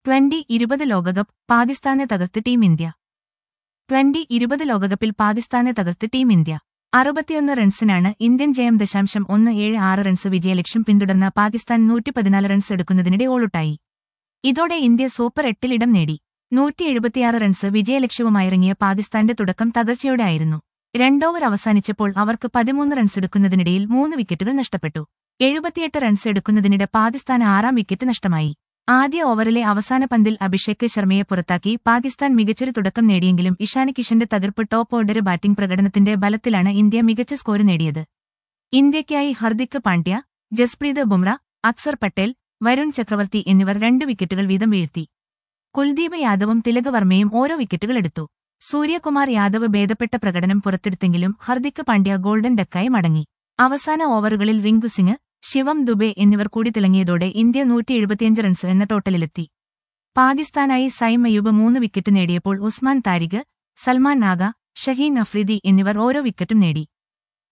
twenty ഇരുപത് ലോകകപ്പ് പാകിസ്ഥാനെ തകർത്ത് ടീം ഇന്ത്യ ട്വന്റി ഇരുപത് ലോകകപ്പിൽ പാകിസ്ഥാനെ തകർത്ത് ടീം ഇന്ത്യ അറുപത്തിയൊന്ന് റൺസിനാണ് ഇന്ത്യൻ ജയം ദശാംശം ഒന്ന് ഏഴ് ആറ് റൺസ് വിജയലക്ഷ്യം പിന്തുടർന്ന പാകിസ്ഥാൻ നൂറ്റി പതിനാല് റൺസ് എടുക്കുന്നതിനിടെ ഓളുട്ടായി ഇതോടെ ഇന്ത്യ സൂപ്പർ എട്ടിലിടം നേടി നൂറ്റി എഴുപത്തിയാറ് റൺസ് വിജയലക്ഷ്യവുമായിറങ്ങിയ പാകിസ്ഥാന്റെ തുടക്കം തകർച്ചയോടെ ആയിരുന്നു രണ്ടോവർ അവസാനിച്ചപ്പോൾ അവർക്ക് പതിമൂന്ന് റൺസ് എടുക്കുന്നതിനിടയിൽ മൂന്ന് വിക്കറ്റുകൾ നഷ്ടപ്പെട്ടു എഴുപത്തിയെട്ട് റൺസ് എടുക്കുന്നതിനിടെ പാകിസ്ഥാന് ആറാം വിക്കറ്റ് നഷ്ടമായി ആദ്യ ഓവറിലെ അവസാന പന്തിൽ അഭിഷേക് ശർമ്മയെ പുറത്താക്കി പാകിസ്ഥാൻ മികച്ചൊരു തുടക്കം നേടിയെങ്കിലും ഇഷാൻ കിഷന്റെ തകർപ്പ് ടോപ്പ് ഓർഡർ ബാറ്റിംഗ് പ്രകടനത്തിന്റെ ബലത്തിലാണ് ഇന്ത്യ മികച്ച സ്കോർ നേടിയത് ഇന്ത്യയ്ക്കായി ഹർദിക് പാണ്ഡ്യ ജസ്പ്രീത് ബുംറ അക്സർ പട്ടേൽ വരുൺ ചക്രവർത്തി എന്നിവർ രണ്ട് വിക്കറ്റുകൾ വീതം വീഴ്ത്തി കുൽദീപ് യാദവും തിലക് വർമ്മയും ഓരോ വിക്കറ്റുകൾ എടുത്തു സൂര്യകുമാർ യാദവ് ഭേദപ്പെട്ട പ്രകടനം പുറത്തെടുത്തെങ്കിലും ഹർദിക് പാണ്ഡ്യ ഗോൾഡൻ ഡക്കായി മടങ്ങി അവസാന ഓവറുകളിൽ റിങ്കു സിംഗ് ശിവം ദുബെ എന്നിവർ കൂടി തിളങ്ങിയതോടെ ഇന്ത്യ നൂറ്റി എഴുപത്തിയഞ്ച് റൺസ് എന്ന ടോട്ടലിലെത്തി പാകിസ്ഥാനായി സൈം അയ്യൂബ് മൂന്ന് വിക്കറ്റ് നേടിയപ്പോൾ ഉസ്മാൻ താരിഖ് സൽമാൻ നാഗ ഷഹീൻ അഫ്രീദി എന്നിവർ ഓരോ വിക്കറ്റും നേടി